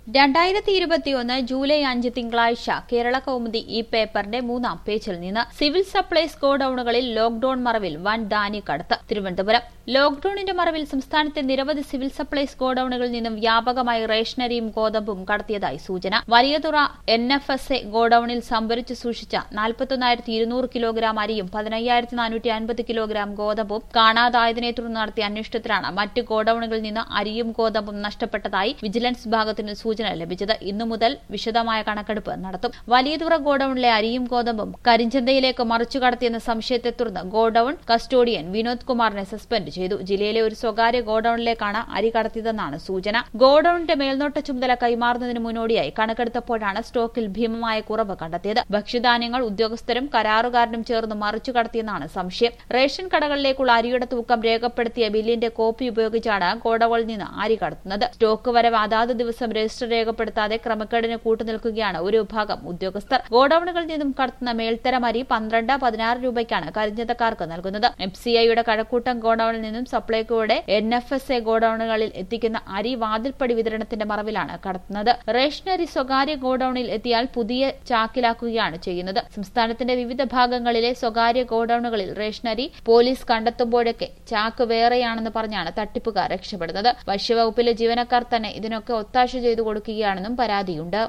രണ്ടായിരത്തി ഇരുപത്തിയൊന്ന് ജൂലൈ അഞ്ച് തിങ്കളാഴ്ച കേരള കൗമുദി ഈ പേപ്പറിന്റെ മൂന്നാം പേജിൽ നിന്ന് സിവിൽ സപ്ലൈസ് ഗോഡൌണുകളിൽ ലോക്ഡൌൺ മറവിൽ വൻ ധാന്യക്കടത്ത് തിരുവനന്തപുരം ലോക്ഡൌണിന്റെ മറവിൽ സംസ്ഥാനത്തെ നിരവധി സിവിൽ സപ്ലൈസ് ഗോഡൌണുകളിൽ നിന്നും വ്യാപകമായി റേഷനരിയും ഗോതമ്പും കടത്തിയതായി സൂചന Valiyathura N F S A ഗോഡൌണിൽ സംഭരിച്ചു സൂക്ഷിച്ച നാൽപ്പത്തൊന്നായിരത്തി ഇരുന്നൂറ് കിലോഗ്രാം അരിയും പതിനയ്യായിരത്തി നാനൂറ്റി അൻപത് കിലോഗ്രാം ഗോതമ്പും കാണാതായതിനെ തുടർന്ന് നടത്തിയ അന്വേഷണത്തിലാണ് മറ്റ് ഗോഡൌണുകളിൽ നിന്ന് അരിയും ഗോതമ്പും നഷ്ടപ്പെട്ടതായി വിജിലൻസ് വിഭാഗത്തിന് സൂചന ലഭിച്ചത് ഇന്നു മുതൽ വിശദമായ കണക്കെടുപ്പ് നടത്തും വലിയതുറ ഗോഡൌണിലെ അരിയും ഗോതമ്പും കരിഞ്ചന്തയിലേക്ക് മറിച്ചു കടത്തിയെന്ന സംശയത്തെ തുടർന്ന് ഗോഡൌൺ കസ്റ്റോഡിയൻ വിനോദ് കുമാറിനെ സസ്പെൻഡ് ചെയ്തു ജില്ലയിലെ ഒരു സ്വകാര്യ ഗോഡൌണിലേക്കാണ് അരി കടത്തിയതെന്നാണ് സൂചന ഗോഡൌണിന്റെ മേൽനോട്ട ചുമതല കൈമാറുന്നതിന് മുന്നോടിയായി കണക്കെടുത്തപ്പോഴാണ് സ്റ്റോക്കിൽ ഭീമമായ കുറവ് കണ്ടെത്തിയത് ഭക്ഷ്യധാന്യങ്ങൾ ഉദ്യോഗസ്ഥരും കരാറുകാരനും ചേർന്ന് മറിച്ചു കടത്തിയെന്നാണ് സംശയം റേഷൻ കടകളിലേക്കുള്ള അരിയുടെ തൂക്കം രേഖപ്പെടുത്തിയ ബില്ലിന്റെ കോപ്പി ഉപയോഗിച്ചാണ് ഗോഡൌണിൽ നിന്ന് അരി കടത്തുന്നത് സ്റ്റോക്ക് വരവ് അതാത് ദിവസം രജിസ്റ്റർ രേഖപ്പെടുത്താതെ ക്രമക്കേടിന് കൂട്ടുനിൽക്കുകയാണ് ഒരു വിഭാഗം ഉദ്യോഗസ്ഥർ ഗോഡൌണുകളിൽ നിന്നും കടത്തുന്ന മേൽത്തരം അരി പന്ത്രണ്ട് പതിനാറ് രൂപയ്ക്കാണ് കരിഞ്ചന്തക്കാർക്ക് നൽകുന്നത് എഫ് സി ഐയുടെ കഴക്കൂട്ടം ഗോഡൌണിൽ നിന്നും സപ്ലൈകോയുടെ എൻ എഫ് എസ് എ ഗോഡൌണുകളിൽ എത്തിക്കുന്ന അരി വാതിൽപ്പടി വിതരണത്തിന്റെ മറവിലാണ് കടത്തുന്നത് റേഷനറി സ്വകാര്യ ഗോഡൌണിൽ എത്തിയാൽ പുതിയ ചാക്കിലാക്കുകയാണ് ചെയ്യുന്നത് സംസ്ഥാനത്തിന്റെ വിവിധ ഭാഗങ്ങളിലെ സ്വകാര്യ ഗോഡൌണുകളിൽ റേഷനരി പോലീസ് കണ്ടെത്തുമ്പോഴൊക്കെ ചാക്ക് വേറെയാണെന്ന് പറഞ്ഞാണ് തട്ടിപ്പുകാർ രക്ഷപ്പെടുന്നത് ഭക്ഷ്യവകുപ്പിലെ ജീവനക്കാർ തന്നെ ഇതിനൊക്കെ ഒത്താശ ചെയ്തു കൊടുക്കുകയാണെന്നും പരാതിയുണ്ട്